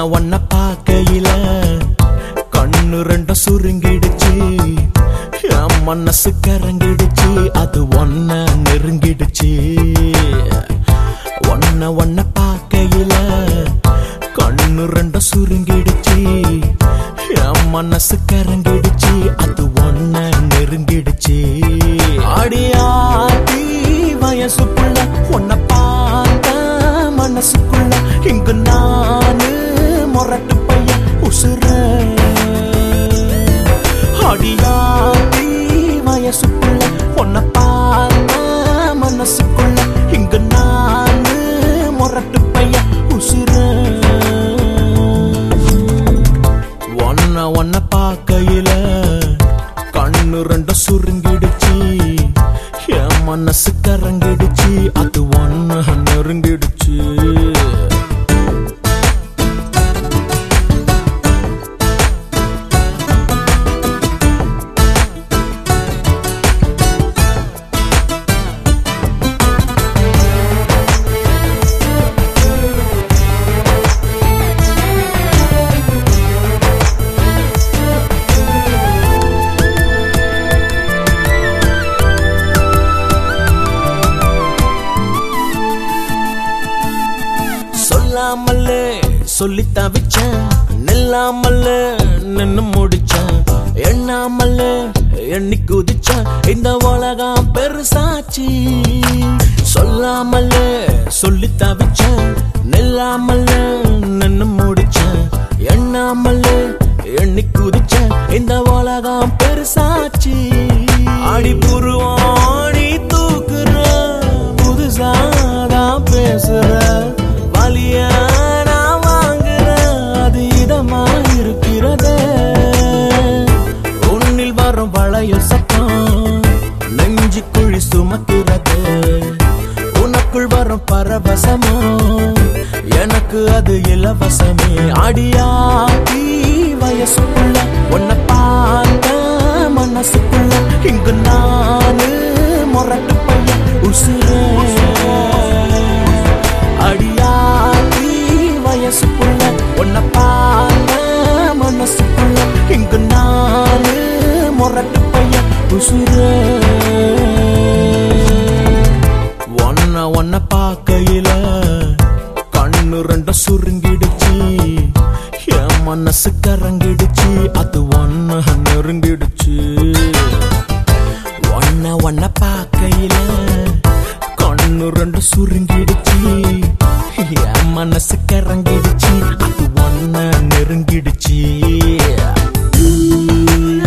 ஒன்ன பார்க்கையில கண்ணு ரெண்டும் சுருங்கிடுச்சு என் மனசு கரங்கிடுச்சு அது ஒன்ன நெருங்கிடுச்சு ஒன்ன ஒன்ன பார்க்கையில கண்ணு ரெண்டும் சுருங்கிடுச்சு என் மனசு கரங்கிடுச்சு அது ஒன்ன நெருங்கிடுச்சு அடியாத்தி வயசுக்குள்ள உன்னை பார்த்த மனசுக்குள்ள இங்கு நானு முரட்டு பையன் உசுர அடியாத்தி வயசுக்குள்ள உன்னை பார்த்த மனசுக்குள்ள இங்கு நானு முரட்டு பையன் உசுர ஒன்ன ஒன்ன பார்க்கையில கண்ணு ரெண்டும் சுருங்கிடுச்சு என் மனசு கரங்கிடுச்சு அது ஒன்ன நெருங்கிடுச்சு சொல்லாமலே சொல்லி தவிச்சேன் நில்லாமலே நின்னு முடிச்சேன் எண்ணாமலே எண்ணி குதிச்சேன் இந்த உலகம் பெருசாச்சு சொல்லாமலே சொல்லி தவிச்சேன் நில்லாமலே நின்னு முடிச்சேன் எண்ணாமலே எண்ணி குதிச்சேன் இந்த உலகம் பெருசாச்சு அடி புருவாணி தூக்குற புதுசாதான் பேசுற வலிய நான் வாங்குற அது இதமா இருக்கிறதே உன்னில் வரும் வளையல் சத்தம் நெஞ்சு குழி சுமக்கிறது உனக்குள் வரும் பரவசமோ எனக்கு அது இலவசமே அடியாத்தி வயசுக்குள்ள உன்னை பார்த்த மனசுக்குள்ள இங்கு நானு முரட்டு பையன் உசுரே அடியாத்தி வயசுக்குள்ள உன்னை பார்த்த மனசுக்குள்ள இங்கு நானு முரட்டு பையன் உசுரே ஒன்ன ஒன்ன பார்க்கையில கண்ணு ரெண்டும் சுருங்கிடுச்சு என் மனசு கரங்கிடுச்சு அது ஒன்ன நெருங்கிடுச்சு ஒன்ன ஒன்ன பார்க்கையில கண்ணு ரெண்டு சுருங்கிடுச்சு என் மனசு கரங்கிடுச்சு அது ஒன்ன நெருங்கிடுச்சு